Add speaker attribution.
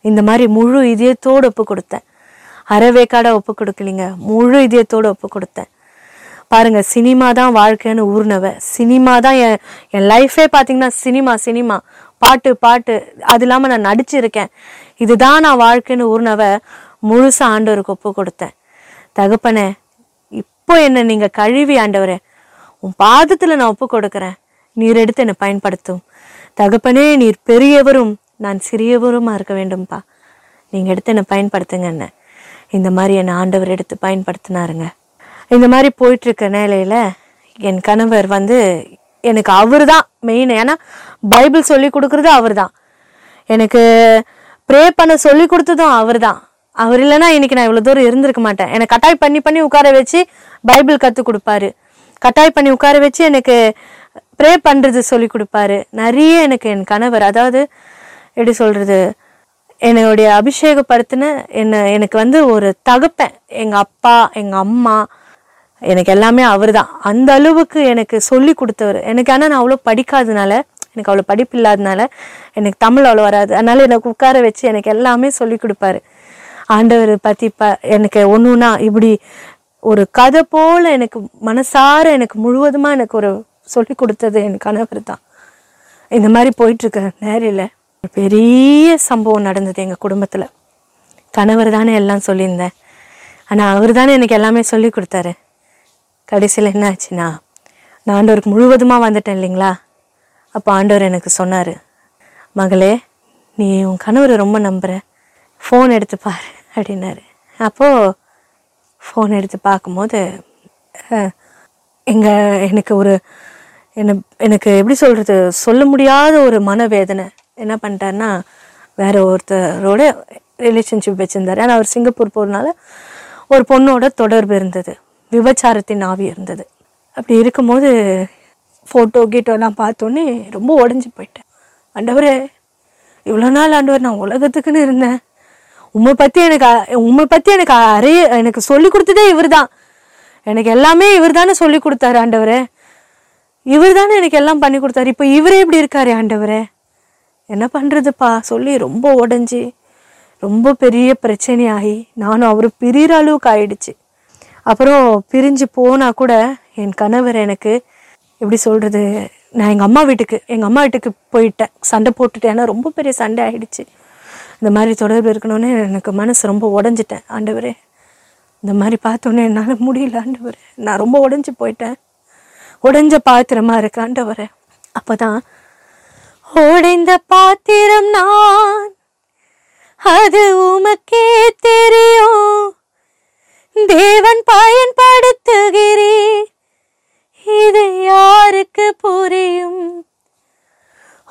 Speaker 1: இந்த மாதிரி முழு இதயத்தோடு ஒப்பு கொடுத்தேன் அறவேக்காட ஒப்பு கொடுக்கலிங்க முழு இதயத்தோடு ஒப்பு கொடுத்தேன் பாருங்க சினிமா தான் வாழ்க்கைன்னு ஊர்னவ சினிமா தான் என் என் லைஃபே பார்த்தீங்கன்னா சினிமா சினிமா பாட்டு பாட்டு அது இல்லாமல் நான் நடிச்சிருக்கேன் இதுதான் நான் வாழ்க்கைன்னு ஊர்னவ முழுசா ஆண்டவருக்கு ஒப்பு கொடுத்தேன் தகப்பனே இப்போ என்ன நீங்க கழுவி ஆண்டவரே உன் பாதத்துல நான் ஒப்பு கொடுக்கிறேன் நீர் எடுத்து என்னை பயன்படுத்தும் தகப்பனே நீர் பெரியவரும் நான் சிறியவருமா இருக்க வேண்டும்பா நீங்க எடுத்து என்னை பயன்படுத்துங்க என்ன இந்த மாதிரி என்னை ஆண்டவர் எடுத்து பயன்படுத்தினாருங்க இந்த மாதிரி போயிட்டு இருக்க நிலையில என் கணவர் வந்து எனக்கு அவர் தான் மெயின் ஏன்னா பைபிள் சொல்லி கொடுக்கறது அவர் தான் எனக்கு ப்ரே பண்ண சொல்லி கொடுத்ததும் அவர் தான் அவர் இல்லைன்னா இன்னைக்கு நான் இவ்வளோ தூரம் இருந்திருக்க மாட்டேன் எனக்கு கட்டாய் பண்ணி பண்ணி உட்கார வச்சு பைபிள் கற்றுக் கொடுப்பாரு கட்டாய் பண்ணி உட்கார வச்சு எனக்கு ப்ரே பண்ணுறது சொல்லி கொடுப்பாரு நிறைய எனக்கு என் கணவர் அதாவது எப்படி சொல்கிறது என்னுடைய அபிஷேகப்படுத்தின என்ன எனக்கு வந்து ஒரு தகப்பன் எங்கள் அப்பா எங்கள் அம்மா எனக்கு எல்லாமே அவர்தான் அந்த அளவுக்கு எனக்கு சொல்லி கொடுத்தவர் எனக்கு ஆனால் நான் அவ்வளோ படிக்காதனால எனக்கு அவ்வளோ படிப்பு இல்லாதனால எனக்கு தமிழ் அவ்வளோ வராது அதனால எனக்கு உட்கார வச்சு எனக்கு எல்லாமே சொல்லி கொடுப்பாரு ஆண்டவர் பற்றி ப எனக்கு ஒன்றுனா இப்படி ஒரு கதை போல எனக்கு மனசார எனக்கு முழுவதுமாக எனக்கு ஒரு சொல்லி கொடுத்தது என் கணவர் தான் இந்த மாதிரி போயிட்டு இருக்க நேரில் ஒரு பெரிய சம்பவம் நடந்தது எங்கள் குடும்பத்தில் கணவர் தானே எல்லாம் சொல்லியிருந்தேன் ஆனால் அவர் தானே எனக்கு எல்லாமே சொல்லி கொடுத்தாரு கடைசியில் என்ன ஆச்சுன்னா நான் ஆண்டவருக்கு முழுவதுமாக வந்துட்டேன் இல்லைங்களா அப்போ ஆண்டவர் எனக்கு சொன்னார் மகளே நீ உன் கணவரை ரொம்ப நம்புற ஃபோன் எடுத்து பாரு அப்படின்னாரு அப்போது ஃபோன் எடுத்து பார்க்கும்போது அஹ், எங்க எனக்கு ஒரு என்ன எனக்கு எப்படி சொல்கிறது சொல்ல முடியாத ஒரு மனவேதனை என்ன பண்ணிட்டாருன்னா வேற ஒருத்தரோட ரிலேஷன்ஷிப் வச்சுருந்தாரு ஆனால் அவர் சிங்கப்பூர் போகிறனால ஒரு பொண்ணோட தொடர்பு இருந்தது விபச்சாரத்தின் ஆவி இருந்தது அப்படி இருக்கும்போது ஃபோட்டோ கீட்டோலாம் பார்த்தோன்னே ரொம்ப உடஞ்சி போயிட்டேன் ஆண்டவரே இவ்வளோ நாள் ஆண்டவர் நான் உலகத்துக்குன்னு இருந்தேன் உம்மை பற்றி எனக்கு அ- உம்மை பற்றி எனக்கு அறைய எனக்கு சொல்லி கொடுத்ததே இவர் தான் எனக்கு எல்லாமே இவர் தானே சொல்லி கொடுத்தாரு ஆண்டவரே இவர் தானே எனக்கு எல்லாம் பண்ணி கொடுத்தாரு இப்போ இவரே இப்படி இருக்காரு ஆண்டவரே என்ன பண்ணுறதுப்பா சொல்லி ரொம்ப உடஞ்சி ரொம்ப பெரிய பிரச்சனையாகி நானும் அவரும் பிரிகிற அளவுக்கு ஆயிடுச்சு அப்புறம் பிரிஞ்சு போனா கூட என் கணவர் எனக்கு எப்படி சொல்கிறது நான் எங்கள் அம்மா வீட்டுக்கு எங்கள் அம்மா வீட்டுக்கு போயிட்டேன் சண்டை போட்டுட்டேன் ஏன்னா ரொம்ப பெரிய சண்டை ஆயிடுச்சு இந்த மாதிரி தொடர்பு இருக்கணும்னு எனக்கு மனசு ரொம்ப உடஞ்சிட்டேன் ஆண்டவரே இந்த மாதிரி பார்த்தோன்னே என்னால் முடியல ஆண்டவரே நான் ரொம்ப உடஞ்சி போயிட்டேன் உடைஞ்ச பாத்திரமா இருக்கு ஆண்டவரே அப்பதான் உடைந்த பாத்திரம் நான் அது உமக்கே தெரியும் தேவன் பயன்படுத்துகிறீர் இது யாருக்கு புரியும்